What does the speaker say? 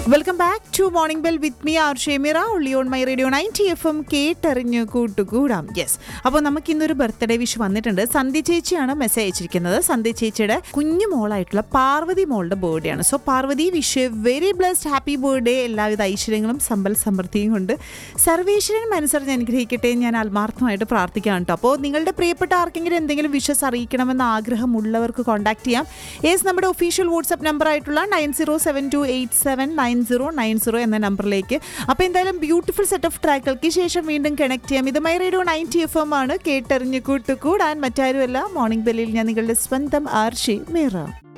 welcome back to morning bell with me R Shemira ഉള്ളി on my radio ninety F M കേട്ടറിഞ്ഞ് കൂട്ടുകൂടാം yes അപ്പോൾ നമുക്ക് ഇന്നൊരു ബർത്ത്ഡേ വിഷ് വന്നിട്ടുണ്ട് സന്ധ്യ ചേച്ചിയാണ് മെസ്സേജ് അയച്ചിരിക്കുന്നത് സന്ധ്യ ചേച്ചിയുടെ കുഞ്ഞു മോളായിട്ടുള്ള പാർവതി മോളുടെ ബർത്ത്ഡേ ആണ് so Parvathy wish very blessed happy birthday എല്ലാവിധ ഐശ്വര്യങ്ങളും സമ്പൽ സമൃദ്ധിയും കൊണ്ട് സർവേശ്വരൻ മനസ്സറിഞ്ഞ് അനുഗ്രഹിക്കട്ടെ എന്ന് ഞാൻ ആത്മാർത്ഥമായിട്ട് പ്രാർത്ഥിക്കാം കേട്ടോ അപ്പോൾ നിങ്ങളുടെ പ്രിയപ്പെട്ട ആർക്കെങ്കിലും എന്തെങ്കിലും വിഷസ് അറിയിക്കണമെന്ന ആഗ്രഹമുള്ളവർക്ക് കോൺടാക്ട് ചെയ്യാം ഏസ് നമ്മുടെ ഒഫീഷ്യൽ വാട്സ്ആപ്പ് നമ്പർ ആയിട്ടുള്ള nine zero seven two eight seven nine zero nine zero എന്ന നമ്പറിലേക്ക് അപ്പോൾ എന്തായാലും ബ്യൂട്ടിഫുൾ സെറ്റ് ഓഫ് ട്രാക്കുകൾക്ക് ശേഷം വീണ്ടും കണക്ട് ചെയ്യാം ഇത് my radio ninety F M ആണ് കേട്ടറിഞ്ഞ് കൂട്ടുകൂടാൻ മറ്റാരുമല്ല മോർണിംഗ് ബെല്ലിൽ ഞാൻ നിങ്ങളുടെ സ്വന്തം ആർഷി മീറ